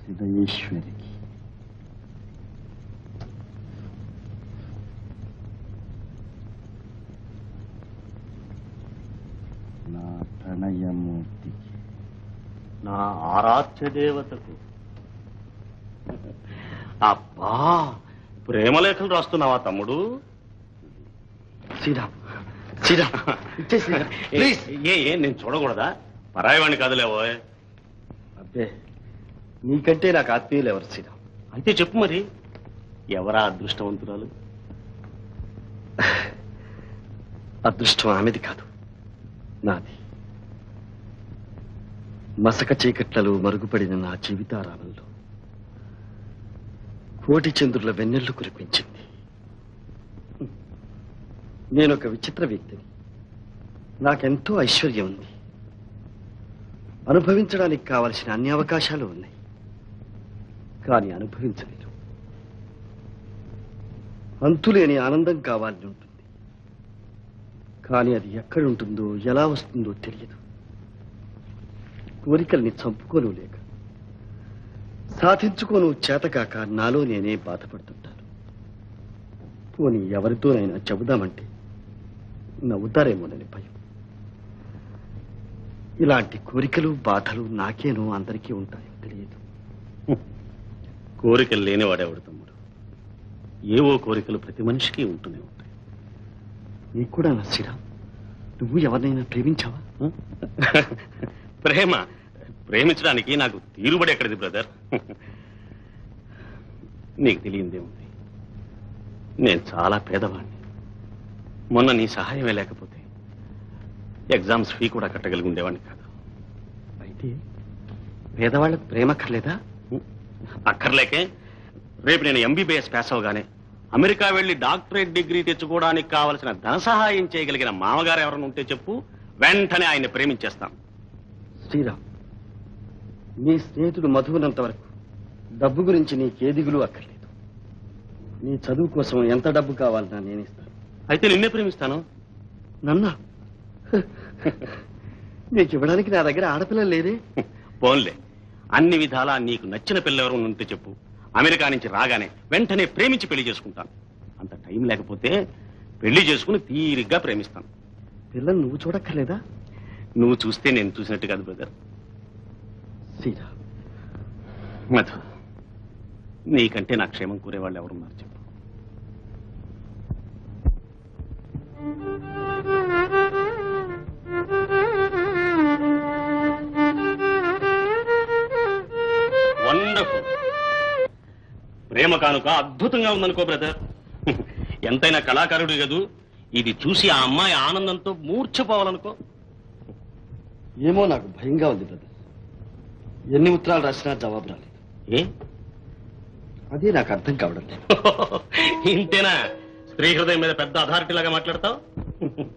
హృదయేశ్వరికి నా ప్రణయమూర్తికి నా ఆరాధ్య దేవతకు అబ్బా ప్రేమలేఖలు రాస్తున్నావా తమ్ముడు శ్రీరామ్ శ్రీరామ్ ఇచ్చే శ్రీరామ్ ప్లీజ్ ఏ ఏ నేను చూడకూడదా పరాయవాణ్ణి కాదులేవో అబ్బే నీకంటే నాకు ఆత్మీయులు ఎవరు శ్రీరామ్ అయితే చెప్పు మరి ఎవరా అదృష్టవంతురాలు అదృష్టం ఆమెది కాదు నాది మసక చీకట్లలో మరుగుపడిన నా జీవితారామంలో కోటి చంద్రుల వెన్నెల్లు కురిపించింది నేను ఒక విచిత్ర వ్యక్తిని నాకెంతో ఐశ్వర్యం ఉంది అనుభవించడానికి కావలసిన అన్ని అవకాశాలు ఉన్నాయి కానీ అనుభవించలేదు అంతులేని ఆనందం కావాలని ఉంటుంది కానీ అది ఎక్కడ ఉంటుందో ఎలా వస్తుందో తెలియదు కోరికల్ని చంపుకోను లేక సాధించుకోను చేతకాక నాలో నేనే బాధపడుతుంటాను పోనీ ఎవరితోనైనా చెబుదామంటే నవ్వుతారేమోనని భయం ఇలాంటి కోరికలు బాధలు నాకేనో అందరికీ ఉంటాయో తెలియదు కోరికలు లేనివాడేవాడు తమ్ముడు ఏవో కోరికలు ప్రతి మనిషికి ఉంటూనే ఉంటాయి నీకు కూడా నచ్చిరా నువ్వు ఎవరినైనా ప్రేమించావా ప్రేమ ప్రేమించడానికి నాకు తీరుబడి ఎక్కడిది బ్రదర్ నీకు తెలియందేముంది నేను చాలా పేదవాణ్ణి మొన్న నీ సహాయమే లేకపోతే ఎగ్జామ్స్ ఫీ కూడా కట్టగలిగి ఉండేవాడిని కాదు అయితే పేదవాళ్ళకు ప్రేమ అక్కర్లేదా అక్కర్లేకే రేపు నేను ఎంబీబీఎస్ పాస్ అవగానే అమెరికా వెళ్లి డాక్టరేట్ డిగ్రీ తెచ్చుకోవడానికి కావలసిన ధన సహాయం చేయగలిగిన మామగారు ఎవరైనా ఉంటే చెప్పు వెంటనే ఆయన్ని ప్రేమించేస్తాను శ్రీరామ్ నీ స్నేహితుడు మధువునంత వరకు డబ్బు గురించి నీకే దిగులు అక్కర్లేదు నీ చదువు కోసం ఎంత డబ్బు కావాలన్నా నేను ఇస్తాను అయితే నిన్నే ప్రేమిస్తాను నన్నా నీకు ఇవ్వడానికి నా దగ్గర ఆడపిల్ల లేదే పోన్లే అన్ని విధాలా నీకు నచ్చిన పిల్ల ఎవరు ఉంటే చెప్పు అమెరికా నుంచి రాగానే వెంటనే ప్రేమించి పెళ్లి చేసుకుంటాను అంత టైం లేకపోతే పెళ్లి చేసుకుని తీరిగ్గా ప్రేమిస్తాను పిల్లని నువ్వు చూడక్కర్లేదా నువ్వు చూస్తే నేను చూసినట్టు కాదు బ్రదర్ శ్రీరామ్ మధు నీకంటే నా క్షేమం కోరేవాళ్ళు ఎవరున్నారు చెప్పు వండర్ఫుల్ ప్రేమ కానుక అద్భుతంగా ఉందనుకో బ్రదర్ ఎంతైనా కళాకారుడు కదూ ఇది చూసి ఆ అమ్మాయి ఆనందంతో మూర్ఛపోవాలనుకో ఏమో నాకు భయంగా ఉంది బ్రదర్ ఎన్ని ఉత్తరాలు రాసినా జవాబు రాలేదు ఏ అదే నాకు అర్థం కావడం లేదు ఇంతేనా స్త్రీ హృదయం మీద పెద్ద అథారిటీ లాగా మాట్లాడతావు